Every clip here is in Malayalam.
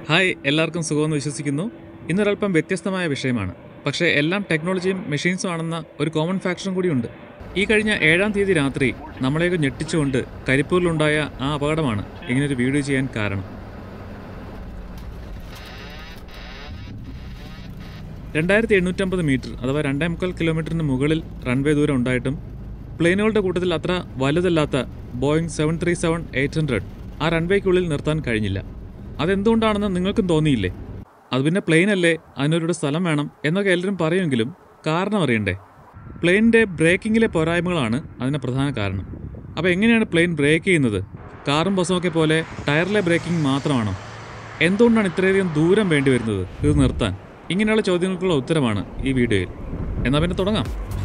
ഹായ് എല്ലാവർക്കും സുഖമെന്ന് വിശ്വസിക്കുന്നു ഇന്നൊരല്പം വ്യത്യസ്തമായ വിഷയമാണ് പക്ഷേ എല്ലാം ടെക്നോളജിയും മെഷീൻസും ആണെന്ന ഒരു കോമൺ ഫാക്ടറും കൂടിയുണ്ട് ഈ കഴിഞ്ഞ ഏഴാം തീയതി രാത്രി നമ്മളെയൊക്കെ ഞെട്ടിച്ചുകൊണ്ട് കരിപ്പൂരിലുണ്ടായ ആ അപകടമാണ് ഇങ്ങനൊരു വീഡിയോ ചെയ്യാൻ കാരണം രണ്ടായിരത്തി എണ്ണൂറ്റമ്പത് മീറ്റർ അഥവാ രണ്ടേ മുക്കാൽ കിലോമീറ്ററിന് മുകളിൽ റൺവേ ദൂരം ഉണ്ടായിട്ടും പ്ലെയിനുകളുടെ കൂട്ടത്തിൽ അത്ര വലുതല്ലാത്ത Boeing seven three seven eight hundred ആ റൺവേക്കുള്ളിൽ നിർത്താൻ കഴിഞ്ഞില്ല അതെന്തുകൊണ്ടാണെന്ന് നിങ്ങൾക്കും തോന്നിയില്ലേ അത് പിന്നെ പ്ലെയിൻ അല്ലേ അതിനൊരു സ്ഥലം വേണം എന്നൊക്കെ എല്ലാവരും പറയുമെങ്കിലും കാരണം അറിയണ്ടേ പ്ലെയിനിൻ്റെ ബ്രേക്കിങ്ങിലെ പോരായ്മകളാണ് അതിന് പ്രധാന കാരണം അപ്പോൾ എങ്ങനെയാണ് പ്ലെയിൻ ബ്രേക്ക് ചെയ്യുന്നത് കാറും ബസ്സും ഒക്കെ പോലെ ടയറിലെ ബ്രേക്കിംഗ് മാത്രമാണോ എന്തുകൊണ്ടാണ് ഇത്രയധികം ദൂരം വേണ്ടി വരുന്നത് ഇത് നിർത്താൻ ഇങ്ങനെയുള്ള ചോദ്യങ്ങൾക്കുള്ള ഉത്തരമാണ് ഈ വീഡിയോയിൽ എന്നാൽ പിന്നെ തുടങ്ങാം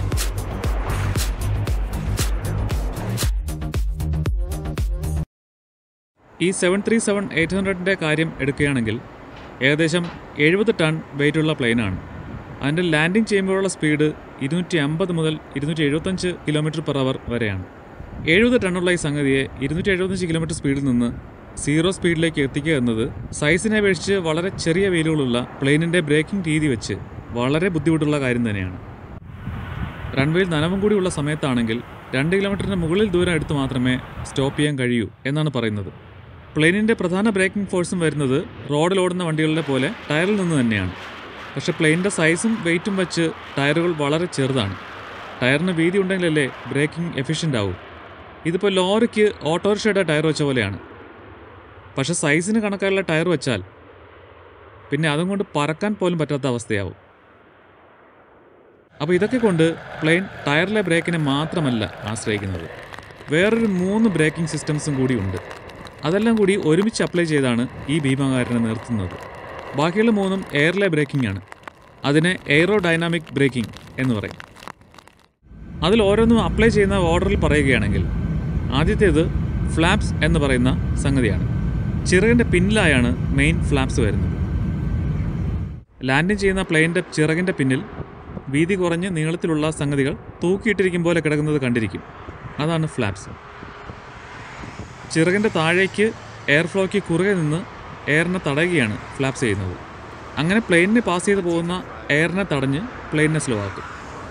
ഈ സെവൻ ത്രീ സെവൻ എയ്റ്റ് ഹൺഡ്രഡിൻ്റെ കാര്യം എടുക്കുകയാണെങ്കിൽ ഏകദേശം എഴുപത് ടൺ വെയിറ്റുള്ള പ്ലെയിനാണ് അതിൻ്റെ ലാൻഡിംഗ് ചെയ്യുമ്പോഴുള്ള സ്പീഡ് ഇരുന്നൂറ്റി അമ്പത് മുതൽ ഇരുന്നൂറ്റി എഴുപത്തഞ്ച് കിലോമീറ്റർ പെർ അവർ വരെയാണ് എഴുപത് ടണ്ണുള്ള ഈ സംഗതിയെ ഇരുന്നൂറ്റി എഴുപത്തഞ്ച് കിലോമീറ്റർ സ്പീഡിൽ നിന്ന് സീറോ സ്പീഡിലേക്ക് എത്തിക്കുക എന്നത് സൈസിനെ അപേക്ഷിച്ച് വളരെ ചെറിയ വെയിലുകളുള്ള പ്ലെയിനിൻ്റെ ബ്രേക്കിംഗ് രീതി വെച്ച് വളരെ ബുദ്ധിമുട്ടുള്ള കാര്യം തന്നെയാണ് റൺവേയിൽ നനവും കൂടിയുള്ള സമയത്താണെങ്കിൽ രണ്ട് കിലോമീറ്ററിന് മുകളിൽ ദൂരം എടുത്ത് മാത്രമേ സ്റ്റോപ്പ് ചെയ്യാൻ കഴിയൂ എന്നാണ് പറയുന്നത് പ്ലെയിനിൻ്റെ പ്രധാന ബ്രേക്കിംഗ് ഫോഴ്സും വരുന്നത് റോഡിൽ ഓടുന്ന വണ്ടികളുടെ പോലെ ടയറിൽ നിന്ന് തന്നെയാണ് പക്ഷേ പ്ലെയിനിൻ്റെ സൈസും വെയിറ്റും വെച്ച് ടയറുകൾ വളരെ ചെറുതാണ് ടയറിന് വീതി ഉണ്ടെങ്കിലല്ലേ ബ്രേക്കിംഗ് എഫിഷ്യൻ്റ് ആവൂ ഇതിപ്പോൾ ലോറിക്ക് ഓട്ടോറിക്ഷയുടെ ടയർ വെച്ച പോലെയാണ് പക്ഷേ സൈസിന് കണക്കായുള്ള ടയർ വെച്ചാൽ പിന്നെ അതും കൊണ്ട് പറക്കാൻ പോലും പറ്റാത്ത അവസ്ഥയാവും അപ്പോൾ ഇതൊക്കെ കൊണ്ട് പ്ലെയിൻ ടയറിലെ ബ്രേക്കിനെ മാത്രമല്ല ആശ്രയിക്കുന്നത് വേറൊരു മൂന്ന് ബ്രേക്കിംഗ് സിസ്റ്റംസും കൂടി ഉണ്ട് അതെല്ലാം കൂടി ഒരുമിച്ച് അപ്ലൈ ചെയ്താണ് ഈ ഭീമാകാരനെ നിർത്തുന്നത് ബാക്കിയുള്ള മൂന്നും എയറിലെ ബ്രേക്കിംഗ് ആണ് അതിനെ എയറോ ഡൈനാമിക് ബ്രേക്കിംഗ് എന്ന് പറയും അതിൽ ഓരോന്നും അപ്ലൈ ചെയ്യുന്ന ഓർഡറിൽ പറയുകയാണെങ്കിൽ ആദ്യത്തേത് ഫ്ലാപ്സ് എന്ന് പറയുന്ന സംഗതിയാണ് ചിറകിൻ്റെ പിന്നിലായാണ് മെയിൻ ഫ്ലാപ്സ് വരുന്നത് ലാൻഡിംഗ് ചെയ്യുന്ന പ്ലെയിനിൻ്റെ ചിറകിൻ്റെ പിന്നിൽ വീതി കുറഞ്ഞ് നീളത്തിലുള്ള സംഗതികൾ തൂക്കിയിട്ടിരിക്കും പോലെ കിടക്കുന്നത് കണ്ടിരിക്കും അതാണ് ഫ്ലാപ്സ് ചിറകിൻ്റെ താഴേക്ക് എയർ ഫ്ലോയ്ക്ക് കുറുകെ നിന്ന് എയറിനെ തടയുകയാണ് ഫ്ലാപ്സ് ചെയ്യുന്നത് അങ്ങനെ പ്ലെയിനിനെ പാസ് ചെയ്ത് പോകുന്ന എയറിനെ തടഞ്ഞ് പ്ലെയിനിനെ സ്ലോ ആക്കും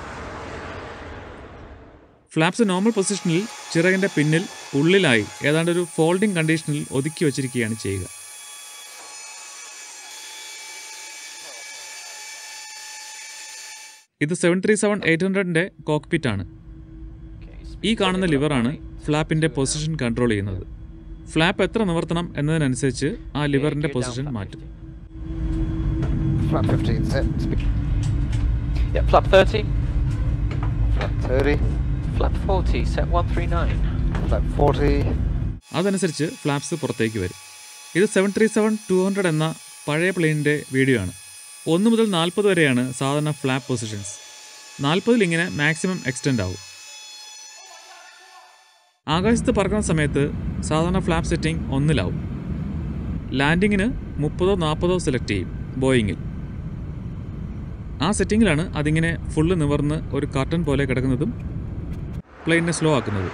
ഫ്ലാപ്സ് നോർമൽ പൊസിഷനിൽ ചിറകിൻ്റെ പിന്നിൽ ഉള്ളിലായി ഏതാണ്ട് ഒരു ഫോൾഡിംഗ് കണ്ടീഷനിൽ ഒതുക്കി വച്ചിരിക്കുകയാണ് ചെയ്യുക ഇത് സെവൻ ത്രീ സെവൻ എയ്റ്റ് ഹൺഡ്രഡിൻ്റെ കോക്പിറ്റ് ആണ് ഈ കാണുന്ന ലിവറാണ് ഫ്ലാപ്പിൻ്റെ പൊസിഷൻ കൺട്രോൾ ചെയ്യുന്നത് ഫ്ലാപ്പ് എത്ര നിവർത്തണം എന്നതിനനുസരിച്ച് ആ ലിവറിൻ്റെ പൊസിഷൻ മാറ്റും Flap 15 set. Speed. Yeah, flap 30, Flap 30. flap 40, set 139. Flap 40. അതനുസരിച്ച് ഫ്ലാപ്സ് പുറത്തേക്ക് വരും ഇത് seven three seven two hundred എന്ന പഴയ പ്ലെയിനിൻ്റെ വീഡിയോ ആണ് ഒന്ന് മുതൽ നാൽപ്പത് വരെയാണ് സാധാരണ ഫ്ലാപ്പ് പൊസിഷൻസ് നാൽപ്പതിൽ ഇങ്ങനെ മാക്സിമം എക്സ്റ്റെൻഡ് ആവും ആകാശത്ത് പറക്കുന്ന സമയത്ത് സാധാരണ ഫ്ലാപ്പ് സെറ്റിംഗ് ഒന്നിലാവും ലാൻഡിങ്ങിന് മുപ്പതോ നാൽപ്പതോ സെലക്ട് ചെയ്യും ബോയിങ്ങിൽ ആ സെറ്റിങ്ങിലാണ് അതിങ്ങനെ ഫുള്ള് നിവർന്ന് ഒരു കർട്ടൻ പോലെ കിടക്കുന്നതും പ്ലെയിനിനെ സ്ലോ ആക്കുന്നതും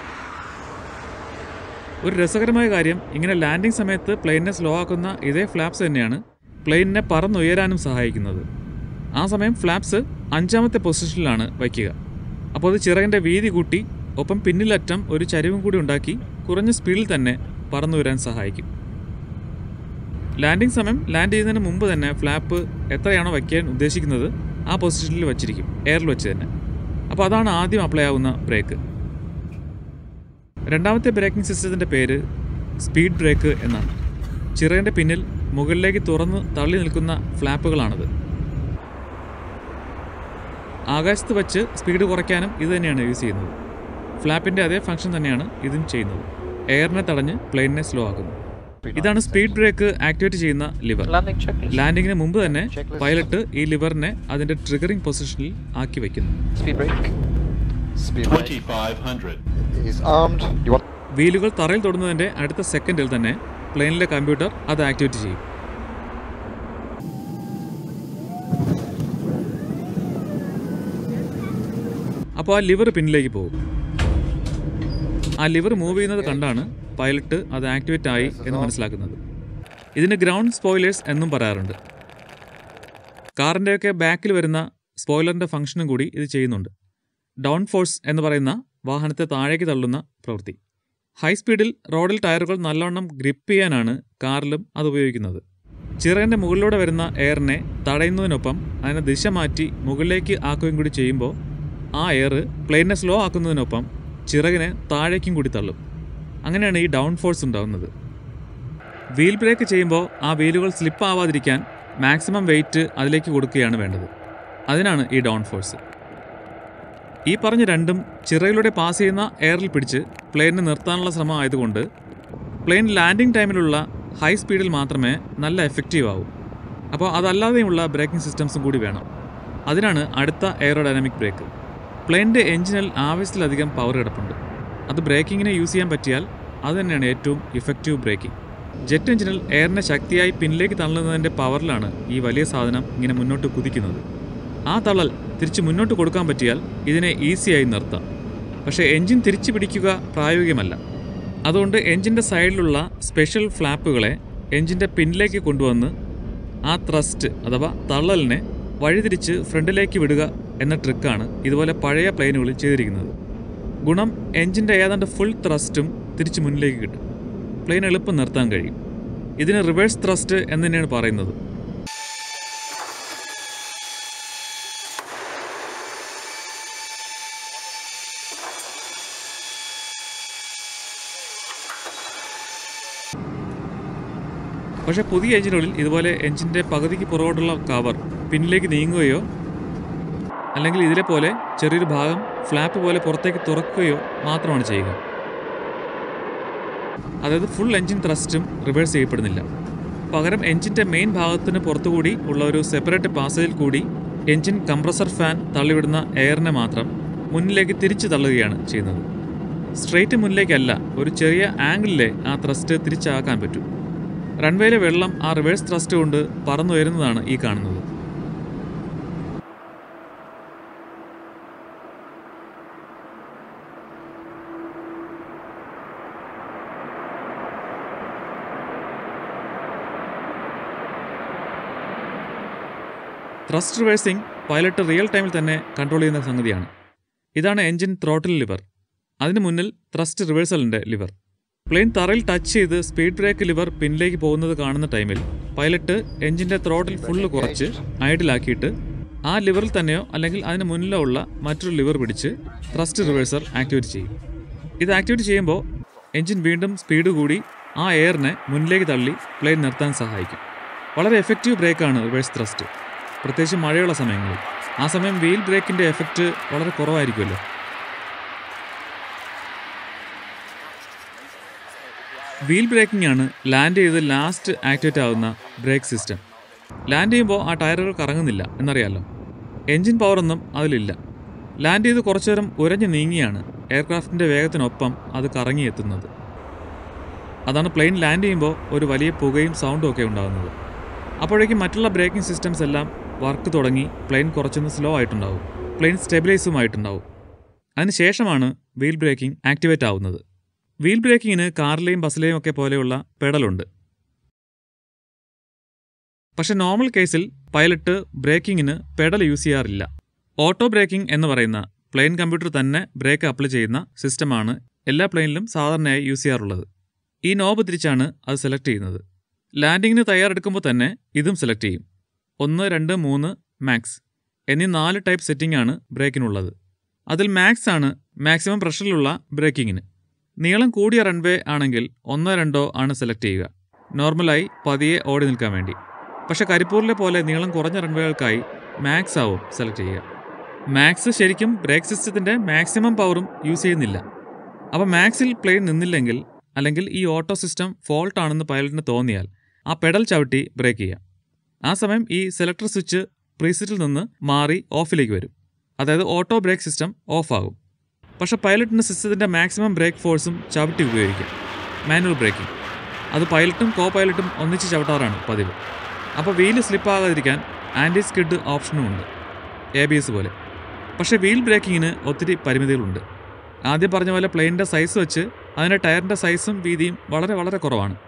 ഒരു രസകരമായ കാര്യം ഇങ്ങനെ ലാൻഡിംഗ് സമയത്ത് പ്ലെയിനിനെ സ്ലോ ആക്കുന്ന ഇതേ ഫ്ലാപ്സ് തന്നെയാണ് പ്ലെയിനിനെ പറന്നുയരാനും സഹായിക്കുന്നത് ആ സമയം ഫ്ലാപ്സ് അഞ്ചാമത്തെ പൊസിഷനിലാണ് വയ്ക്കുക അപ്പോൾ അത് ചിറകിൻ്റെ വീതി കൂട്ടി ഒപ്പം പിന്നിലറ്റം ഒരു ചരിവും കൂടി ഉണ്ടാക്കി കുറഞ്ഞ സ്പീഡിൽ തന്നെ പറന്നുയരാൻ സഹായിക്കും ലാൻഡിംഗ് സമയം ലാൻഡ് ചെയ്യുന്നതിന് മുമ്പ് തന്നെ ഫ്ലാപ്പ് എത്രയാണോ വയ്ക്കാൻ ഉദ്ദേശിക്കുന്നത് ആ പൊസിഷനിൽ വച്ചിരിക്കും എയറിൽ വെച്ച് തന്നെ അപ്പോൾ അതാണ് ആദ്യം അപ്ലൈ ആവുന്ന ബ്രേക്ക് രണ്ടാമത്തെ ബ്രേക്കിംഗ് സിസ്റ്റത്തിൻ്റെ പേര് സ്പീഡ് ബ്രേക്ക് എന്നാണ് ചിറകിൻ്റെ പിന്നിൽ മുകളിലേക്ക് തുറന്ന് തള്ളി നിൽക്കുന്ന ഫ്ലാപ്പുകളാണത് ആകാശത്ത് വച്ച് സ്പീഡ് കുറയ്ക്കാനും ഇത് തന്നെയാണ് യൂസ് ചെയ്യുന്നത് ഫ്ലാപ്പിൻ്റെ അതേ ഫംഗ്ഷൻ തന്നെയാണ് ഇതും ചെയ്യുന്നത് എയറിനെ തടഞ്ഞ് പ്ലെയിനിനെ സ്ലോ ആക്കുന്നു ഇതാണ് സ്പീഡ് ബ്രേക്ക് ആക്ടിവേറ്റ് ചെയ്യുന്ന ലിവർ Landing checklist. ലാൻഡിങ്ങിന് മുമ്പ് തന്നെ പൈലറ്റ് ഈ ലിവറിനെ അതിൻ്റെ ട്രിഗറിംഗ് പൊസിഷനിൽ ആക്കി വയ്ക്കുന്നു Speed brake. Speed brake 2500. is armed. You want വീലുകൾ തറയിൽ തൊടുന്നതിൻ്റെ അടുത്ത സെക്കൻഡിൽ തന്നെ പ്ലെയിനിലെ കമ്പ്യൂട്ടർ അത് ആക്ടിവേറ്റ് ചെയ്യും അപ്പോൾ ആ ലിവർ പിന്നിലേക്ക് പോകും ആ ലിവർ മൂവ് ചെയ്യുന്നത് കണ്ടാണ് പൈലറ്റ് അത് ആക്ടിവേറ്റ് ആയി എന്ന് മനസ്സിലാക്കുന്നത് ഇതിന് ഗ്രൗണ്ട് സ്പോയിലേഴ്സ് എന്നും പറയാറുണ്ട് കാറിൻ്റെയൊക്കെ ബാക്കിൽ വരുന്ന സ്പോയിലറിൻ്റെ ഫംഗ്ഷനും കൂടി ഇത് ചെയ്യുന്നുണ്ട് ഡൗൺ ഫോഴ്സ് എന്ന് പറയുന്ന വാഹനത്തെ താഴേക്ക് തള്ളുന്ന പ്രവൃത്തി ഹൈ സ്പീഡിൽ റോഡിൽ ടയറുകൾ നല്ലവണ്ണം ഗ്രിപ്പ് ചെയ്യാനാണ് കാറിലും അത് ഉപയോഗിക്കുന്നത് ചിറകിൻ്റെ മുകളിലൂടെ വരുന്ന എയറിനെ തടയുന്നതിനൊപ്പം അതിനെ ദിശ മാറ്റി മുകളിലേക്ക് ആക്കുകയും കൂടി ചെയ്യുമ്പോൾ ആ എയർ പ്ലെയിനെ സ്ലോ ആക്കുന്നതിനൊപ്പം ചിറകിനെ താഴേക്കും കൂടി തള്ളും അങ്ങനെയാണ് ഈ ഡൗൺ ഫോഴ്സ് ഉണ്ടാകുന്നത് വീൽ ബ്രേക്ക് ചെയ്യുമ്പോൾ ആ വീലുകൾ സ്ലിപ്പ് ആവാതിരിക്കാൻ മാക്സിമം വെയിറ്റ് അതിലേക്ക് കൊടുക്കുകയാണ് വേണ്ടത് അതിനാണ് ഈ ഡൗൺ ഫോഴ്സ് ഈ പറഞ്ഞ രണ്ടും ചിറയിലൂടെ പാസ് ചെയ്യുന്ന എയറിൽ പിടിച്ച് പ്ലെയിനിനെ നിർത്താനുള്ള ശ്രമം ആയതുകൊണ്ട് പ്ലെയിൻ ലാൻഡിംഗ് ടൈമിലുള്ള ഹൈ സ്പീഡിൽ മാത്രമേ നല്ല എഫക്റ്റീവ് ആവൂ അപ്പോൾ അതല്ലാതെയുമുള്ള ബ്രേക്കിംഗ് സിസ്റ്റംസും കൂടി വേണം അതിനാണ് അടുത്ത എയറോഡൈനാമിക് ബ്രേക്ക് പ്ലെയിനിൻ്റെ എഞ്ചിനിൽ ആവശ്യത്തിലധികം പവർ കിടപ്പുണ്ട് അത് ബ്രേക്കിങ്ങിനെ യൂസ് ചെയ്യാൻ പറ്റിയാൽ അത് തന്നെയാണ് ഏറ്റവും ഇഫക്റ്റീവ് ബ്രേക്കിംഗ് ജെറ്റ് എഞ്ചിനിൽ എയറിനെ ശക്തിയായി പിന്നിലേക്ക് തള്ളുന്നതിൻ്റെ പവറിലാണ് ഈ വലിയ സാധനം ഇങ്ങനെ മുന്നോട്ട് കുതിക്കുന്നത് ആ തള്ളൽ തിരിച്ച് മുന്നോട്ട് കൊടുക്കാൻ പറ്റിയാൽ ഇതിനെ ഈസിയായി നിർത്താം പക്ഷേ എഞ്ചിൻ തിരിച്ചു പിടിക്കുക പ്രായോഗികമല്ല അതുകൊണ്ട് എഞ്ചിൻ്റെ സൈഡിലുള്ള സ്പെഷ്യൽ ഫ്ലാപ്പുകളെ എഞ്ചിൻ്റെ പിന്നിലേക്ക് കൊണ്ടുവന്ന് ആ ത്രസ്റ്റ് അഥവാ തള്ളലിനെ വഴിതിരിച്ച് ഫ്രണ്ടിലേക്ക് വിടുക എന്ന ട്രിക്കാണ് ഇതുപോലെ പഴയ പ്ലെയിനുകളിൽ ചെയ്തിരിക്കുന്നത് ഗുണം എഞ്ചിൻ്റെ ഏതാണ്ട് ഫുൾ ത്രസ്റ്റും തിരിച്ച് മുന്നിലേക്ക് കിട്ടും പ്ലെയിൻ എളുപ്പം നിർത്താൻ കഴിയും ഇതിന് റിവേഴ്സ് ത്രസ്റ്റ് എന്ന് തന്നെയാണ് പറയുന്നത് പക്ഷേ പുതിയ എഞ്ചിനുകളിൽ ഇതുപോലെ എഞ്ചിൻ്റെ പകുതിക്ക് പുറകോട്ടുള്ള കവർ പിന്നിലേക്ക് നീങ്ങുകയോ അല്ലെങ്കിൽ ഇതിലെ പോലെ ചെറിയൊരു ഭാഗം ഫ്ലാപ്പ് പോലെ പുറത്തേക്ക് തുറക്കുകയോ മാത്രമാണ് ചെയ്യുക അതായത് ഫുൾ എഞ്ചിൻ ത്രസ്റ്റും റിവേഴ്സ് ചെയ്യപ്പെടുന്നില്ല പകരം എഞ്ചിൻ്റെ മെയിൻ ഭാഗത്തിന് പുറത്തുകൂടി ഉള്ള ഒരു സെപ്പറേറ്റ് പാസേജിൽ കൂടി എഞ്ചിൻ കംപ്രസർ ഫാൻ തള്ളിവിടുന്ന എയറിനെ മാത്രം മുന്നിലേക്ക് തിരിച്ചു തള്ളുകയാണ് ചെയ്യുന്നത് സ്ട്രെയിറ്റ് മുന്നിലേക്കല്ല ഒരു ചെറിയ ആംഗിളിലെ ആ ത്രസ്റ്റ് തിരിച്ചാക്കാൻ പറ്റും റൺവേയിലെ വെള്ളം ആ റിവേഴ്സ് ത്രസ്റ്റ് കൊണ്ട് പറന്നുയരുന്നതാണ് ഈ കാണുന്നത് ത്രസ്റ്റ് റിവേഴ്സിംഗ് പൈലറ്റ് റിയൽ ടൈമിൽ തന്നെ കൺട്രോൾ ചെയ്യുന്ന സംഗതിയാണ് ഇതാണ് എഞ്ചിൻ ത്രോട്ടിൽ ലിവർ അതിന് മുന്നിൽ ത്രസ്റ്റ് റിവേഴ്സലിൻ്റെ ലിവർ പ്ലെയിൻ തറയിൽ ടച്ച് ചെയ്ത് സ്പീഡ് ബ്രേക്ക് ലിവർ പിന്നിലേക്ക് പോകുന്നത് കാണുന്ന ടൈമിൽ പൈലറ്റ് എഞ്ചിൻ്റെ ത്രോട്ടിൽ ഫുള്ള് കുറച്ച് ഐഡിലാക്കിയിട്ട് ആ ലിവറിൽ തന്നെയോ അല്ലെങ്കിൽ അതിന് മുന്നിലോ ഉള്ള മറ്റൊരു ലിവർ പിടിച്ച് ത്രസ്റ്റ് റിവേഴ്സർ ആക്ടിവേറ്റ് ചെയ്യും ഇത് ആക്ടിവേറ്റ് ചെയ്യുമ്പോൾ എഞ്ചിൻ വീണ്ടും സ്പീഡ് കൂടി ആ എയറിനെ മുന്നിലേക്ക് തള്ളി പ്ലെയിൻ നിർത്താൻ സഹായിക്കും വളരെ എഫക്റ്റീവ് ബ്രേക്കാണ് റിവേഴ്സ് ത്രസ്റ്റ് പ്രത്യേകിച്ച് മഴയുള്ള സമയങ്ങളിൽ ആ സമയം വീൽ ബ്രേക്കിൻ്റെ എഫക്റ്റ് വളരെ കുറവായിരിക്കുമല്ലോ വീൽ ബ്രേക്കിംഗ് ആണ് ലാൻഡ് ചെയ്ത് ലാസ്റ്റ് ആക്ടിവേറ്റ് ആവുന്ന ബ്രേക്ക് സിസ്റ്റം ലാൻഡ് ചെയ്യുമ്പോൾ ആ ടയറുകൾ കറങ്ങുന്നില്ല എന്നറിയാലോ എൻജിൻ പവറൊന്നും അതിലില്ല ലാൻഡ് ചെയ്ത് കുറച്ചു നേരം ഉരഞ്ഞു നീങ്ങിയാണ് എയർക്രാഫ്റ്റിൻ്റെ വേഗത്തിനൊപ്പം അത് കറങ്ങിയെത്തുന്നത് അതാണ് പ്ലെയിൻ ലാൻഡ് ചെയ്യുമ്പോൾ ഒരു വലിയ പുകയും സൗണ്ടും ഒക്കെ ഉണ്ടാകുന്നത് അപ്പോഴേക്കും മറ്റുള്ള ബ്രേക്കിംഗ് സിസ്റ്റംസ് എല്ലാം വർക്ക് തുടങ്ങി പ്ലെയിൻ കുറച്ചൊന്ന് സ്ലോ ആയിട്ടുണ്ടാവും പ്ലെയിൻ സ്റ്റെബിലൈസും ആയിട്ടുണ്ടാവും അതിനുശേഷമാണ് വീൽ ബ്രേക്കിംഗ് ആക്ടിവേറ്റ് ആവുന്നത് വീൽ ബ്രേക്കിങ്ങിന് കാറിലെയും ബസ്സിലെയും ഒക്കെ പോലെയുള്ള പെഡലുണ്ട് പക്ഷെ നോർമൽ കേസിൽ പൈലറ്റ് ബ്രേക്കിങ്ങിന് പെഡൽ യൂസ് ചെയ്യാറില്ല ഓട്ടോ ബ്രേക്കിംഗ് എന്ന് പറയുന്ന പ്ലെയിൻ കമ്പ്യൂട്ടർ തന്നെ ബ്രേക്ക് അപ്ലൈ ചെയ്യുന്ന സിസ്റ്റമാണ് എല്ലാ പ്ലെയിനിലും സാധാരണയായി യൂസ് ചെയ്യാറുള്ളത് ഈ നോബ് തിരിച്ചാണ് അത് സെലക്ട് ചെയ്യുന്നത് ലാൻഡിങ്ങിന് തയ്യാറെടുക്കുമ്പോൾ തന്നെ ഇതും സെലക്ട് ചെയ്യും ഒന്ന് രണ്ട് മൂന്ന് മാക്സ് എന്നീ നാല് ടൈപ്പ് സെറ്റിംഗ് ആണ് ബ്രേക്കിനുള്ളത് അതിൽ മാക്സ് ആണ് മാക്സിമം പ്രഷറിലുള്ള ബ്രേക്കിങ്ങിന് നീളം കൂടിയ റൺവേ ആണെങ്കിൽ ഒന്നോ രണ്ടോ ആണ് സെലക്ട് ചെയ്യുക നോർമലായി പതിയെ ഓടി നിൽക്കാൻ വേണ്ടി പക്ഷെ കരിപ്പൂരിലെ പോലെ നീളം കുറഞ്ഞ റൺവേകൾക്കായി മാക്സ് ആവും സെലക്ട് ചെയ്യുക മാക്സ് ശരിക്കും ബ്രേക്ക് സിസ്റ്റത്തിൻ്റെ മാക്സിമം പവറും യൂസ് ചെയ്യുന്നില്ല അപ്പോൾ മാക്സിൽ പ്ലെയിൻ നിന്നില്ലെങ്കിൽ അല്ലെങ്കിൽ ഈ ഓട്ടോ സിസ്റ്റം ഫോൾട്ട് ആണെന്ന് പൈലറ്റിന് തോന്നിയാൽ ആ പെഡൽ ചവിട്ടി ബ്രേക്ക് ചെയ്യാം ആ സമയം ഈ സെലക്ടർ സ്വിച്ച് പ്രീസെറ്റിൽ നിന്ന് മാറി ഓഫിലേക്ക് വരും അതായത് ഓട്ടോ ബ്രേക്ക് സിസ്റ്റം ഓഫ് ആകും പക്ഷേ പൈലറ്റിന് സിസ്റ്റത്തിൻ്റെ മാക്സിമം ബ്രേക്ക് ഫോഴ്സും ചവിട്ടി ഉപയോഗിക്കാം മാനുവൽ ബ്രേക്കിംഗ് അത് പൈലറ്റും കോ പൈലറ്റും ഒന്നിച്ച് ചവിട്ടാറാണ് പതിവ് അപ്പോൾ വീല് സ്ലിപ്പ് ആകാതിരിക്കാൻ ആൻറ്റി സ്കിഡ് ഓപ്ഷനും ഉണ്ട് എ ബി എസ് പോലെ പക്ഷേ വീൽ ബ്രേക്കിങ്ങിന് ഒത്തിരി പരിമിതികളുണ്ട് ആദ്യം പറഞ്ഞ പോലെ പ്ലെയിനിൻ്റെ സൈസ് വെച്ച് അതിൻ്റെ ടയറിൻ്റെ സൈസും വീതിയും വളരെ വളരെ കുറവാണ്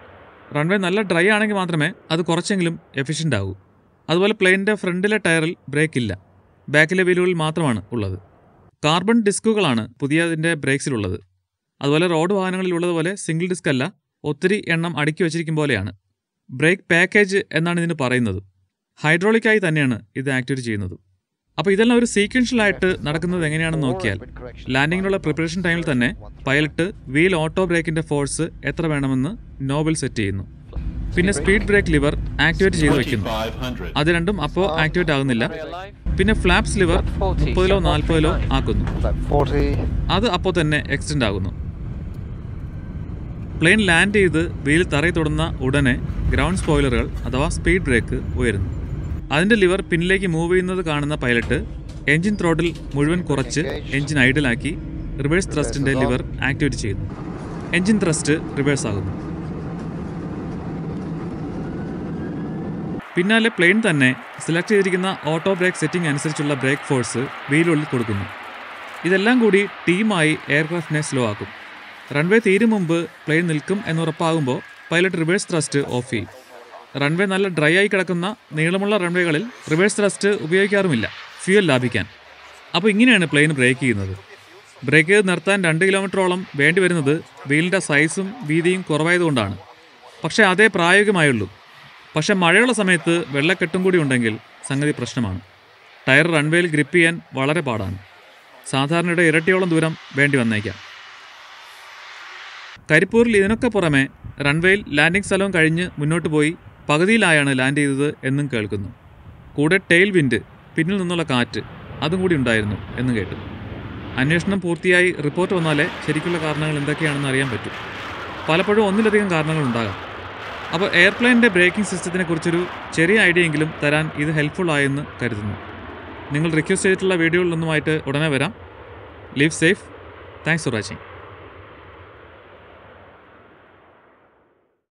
റൺവേ നല്ല ഡ്രൈ ആണെങ്കിൽ മാത്രമേ അത് കുറച്ചെങ്കിലും എഫിഷ്യൻ്റ് ആകൂ അതുപോലെ പ്ലെയിനിൻ്റെ ഫ്രണ്ടിലെ ടയറിൽ ബ്രേക്ക് ഇല്ല ബാക്കിലെ വീലുകളിൽ മാത്രമാണ് ഉള്ളത് കാർബൺ ഡിസ്കുകളാണ് പുതിയതിൻ്റെ ബ്രേക്സിലുള്ളത് അതുപോലെ റോഡ് വാഹനങ്ങളിൽ ഉള്ളതുപോലെ സിംഗിൾ ഡിസ്ക് അല്ല ഒത്തിരി എണ്ണം അടുക്കി വച്ചിരിക്കും പോലെയാണ് ബ്രേക്ക് പാക്കേജ് എന്നാണ് ഇതിന് പറയുന്നത് ഹൈഡ്രോളിക്കായി തന്നെയാണ് ഇത് ആക്ടിവേറ്റ് ചെയ്യുന്നത് അപ്പോൾ ഇതെല്ലാം ഒരു സീക്വൻഷ്യലായിട്ട് നടക്കുന്നത് എങ്ങനെയാണെന്ന് നോക്കിയാൽ ലാൻഡിങ്ങിനുള്ള പ്രിപ്പറേഷൻ ടൈമിൽ തന്നെ പൈലറ്റ് വീൽ ഓട്ടോ ബ്രേക്കിന്റെ ഫോഴ്സ് എത്ര വേണമെന്ന് നോബൽ സെറ്റ് ചെയ്യുന്നു പിന്നെ സ്പീഡ് ബ്രേക്ക് ലിവർ ആക്ടിവേറ്റ് ചെയ്ത് വെക്കുന്നു 2500. അത് രണ്ടും അപ്പോൾ ആക്ടിവേറ്റ് ആകുന്നില്ല Three alive. പിന്നെ ഫ്ലാപ്സ് ലിവർ മുപ്പതിലോ നാൽപ്പതിലോ ആക്കുന്നു Flap 40. അത് അപ്പോൾ തന്നെ എക്സ്റ്റെൻഡ് ആകുന്നു പ്ലെയിൻ ലാൻഡ് ചെയ്ത് വീൽ തറയിൽ തൊടുന്ന ഉടനെ ഗ്രൗണ്ട് സ്പോയിലറുകൾ അഥവാ സ്പീഡ് ബ്രേക്ക് ഉയരുന്നു അതിൻ്റെ ലിവർ പിന്നിലേക്ക് മൂവ് ചെയ്യുന്നത് കാണുന്ന പൈലറ്റ് എഞ്ചിൻ ത്രോട്ടിൽ മുഴുവൻ കുറച്ച് എഞ്ചിൻ ഐഡലാക്കി റിവേഴ്സ് ത്രസ്റ്റിൻ്റെ ലിവർ ആക്ടിവേറ്റ് ചെയ്യുന്നു എഞ്ചിൻ ത്രസ്റ്റ് റിവേഴ്സ് ആകുന്നു പിന്നാലെ പ്ലെയിൻ തന്നെ സെലക്ട് ചെയ്തിരിക്കുന്ന ഓട്ടോ ബ്രേക്ക് സെറ്റിംഗ് അനുസരിച്ചുള്ള ബ്രേക്ക് ഫോഴ്സ് വീലുള്ളിൽ കൊടുക്കുന്നു ഇതെല്ലാം കൂടി ടീമായി എയർക്രാഫ്റ്റിനെ സ്ലോ ആക്കും റൺവേ തീരും മുമ്പ് പ്ലെയിൻ നിൽക്കും എന്നുറപ്പാകുമ്പോൾ പൈലറ്റ് റിവേഴ്സ് ത്രസ്റ്റ് ഓഫ് ചെയ്യും റൺവേ നല്ല ഡ്രൈ ആയി കിടക്കുന്ന നീളമുള്ള റൺവേകളിൽ റിവേഴ്സ് ത്രസ്റ്റ് ഉപയോഗിക്കാറുമില്ല ഫ്യൂൽ ലാഭിക്കാൻ അപ്പോൾ ഇങ്ങനെയാണ് പ്ലെയിൻ ബ്രേക്ക് ചെയ്യുന്നത് ബ്രേക്ക് ചെയ്ത് നിർത്താൻ രണ്ട് കിലോമീറ്ററോളം വേണ്ടി വരുന്നത് വീലിൻ്റെ സൈസും വീതിയും കുറവായതുകൊണ്ടാണ് പക്ഷേ അതേ പ്രായോഗികമായുള്ളൂ പക്ഷേ മഴയുള്ള സമയത്ത് വെള്ളക്കെട്ടും കൂടി ഉണ്ടെങ്കിൽ സംഗതി പ്രശ്നമാണ് ടയർ റൺവേയിൽ ഗ്രിപ്പ് ചെയ്യാൻ വളരെ പാടാണ് സാധാരണയുടെ ഇരട്ടിയോളം ദൂരം വേണ്ടി വന്നേക്കാം കരിപ്പൂരിൽ ഇതിനൊക്കെ പുറമെ റൺവേയിൽ ലാൻഡിംഗ് സ്ഥലവും കഴിഞ്ഞ് മുന്നോട്ട് പോയി പകുതിയിലായാണ് ലാൻഡ് ചെയ്തത് എന്നും കേൾക്കുന്നു കൂടെ ടെയിൽ വിൻഡ് പിന്നിൽ നിന്നുള്ള കാറ്റ് അതും കൂടി ഉണ്ടായിരുന്നു എന്നും കേട്ടു അന്വേഷണം പൂർത്തിയായി റിപ്പോർട്ട് വന്നാലേ ശരിക്കുള്ള കാരണങ്ങൾ എന്തൊക്കെയാണെന്ന് അറിയാൻ പറ്റും പലപ്പോഴും ഒന്നിലധികം കാരണങ്ങൾ ഉണ്ടാകാം അപ്പോൾ എയർപ്ലെയിനിൻ്റെ ബ്രേക്കിംഗ് സിസ്റ്റത്തിനെ കുറിച്ചൊരു ചെറിയ ഐഡിയ എങ്കിലും തരാൻ ഇത് ഹെൽപ്ഫുൾ ആയെന്ന് കരുതുന്നു നിങ്ങൾ റിക്വസ്റ്റ് ചെയ്തിട്ടുള്ള വീഡിയോകളിലൊന്നുമായിട്ട് ഉടനെ വരാം live safe thanks for watching